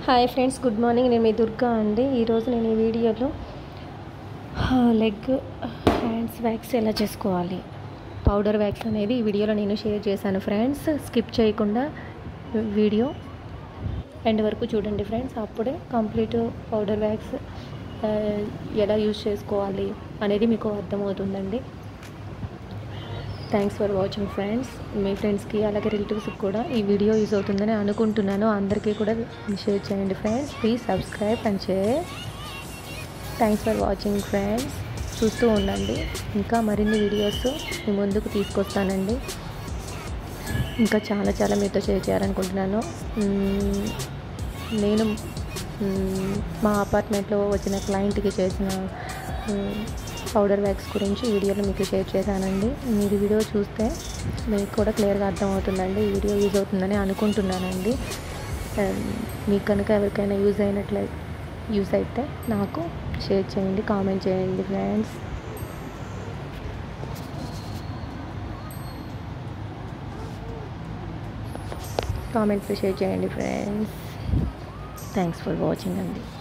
hi friends good morning నేను మీ దుర్గా అండి ఈరోజు నేను ఈ వీడియోలో లెగ్ హ్యాండ్స్ వ్యాక్స్ ఎలా చేసుకోవాలి పౌడర్ వ్యాక్స్ అనేది ఈ వీడియోలో నేను షేర్ చేశాను ఫ్రెండ్స్ స్కిప్ చేయకుండా వీడియో ఎండ్ వరకు చూడండి ఫ్రెండ్స్ అప్పుడే కంప్లీట్ పౌడర్ వ్యాక్స్ ఎలా యూజ్ చేసుకోవాలి అనేది మీకు అర్థమవుతుందండి థ్యాంక్స్ ఫర్ వాచింగ్ ఫ్రెండ్స్ మీ ఫ్రెండ్స్కి అలాగే రిలేటివ్స్కి కూడా ఈ వీడియో యూజ్ అవుతుందని అనుకుంటున్నాను అందరికీ కూడా షేర్ చేయండి friends please subscribe and share thanks for watching friends చూస్తూ ఉండండి ఇంకా మరిన్ని వీడియోస్ మీ ముందుకు తీసుకొస్తానండి ఇంకా చాలా చాలా మీతో షేర్ చేయాలనుకుంటున్నాను మ్మ్, నేను మ్మ్, మా అపార్ట్మెంట్లో వచ్చిన క్లయింట్కి చేసిన మ్మ్, పౌడర్ వ్యాక్స్ గురించి ఈ వీడియోలో మీకు షేర్ చేశానండి మీరు వీడియో చూస్తే మీకు కూడా క్లియర్గా అర్థమవుతుందండి ఈ వీడియో యూజ్ అవుతుందని అనుకుంటున్నానండి అండ్ మీకు కనుక ఎవరికైనా యూజ్ అయినట్లయి యూజ్ అయితే నాకు షేర్ చేయండి కామెంట్ చేయండి ఫ్రెండ్స్ కామెంట్స్ షేర్ చేయండి ఫ్రెండ్స్ థ్యాంక్స్ ఫర్ వాచింగ్ అండి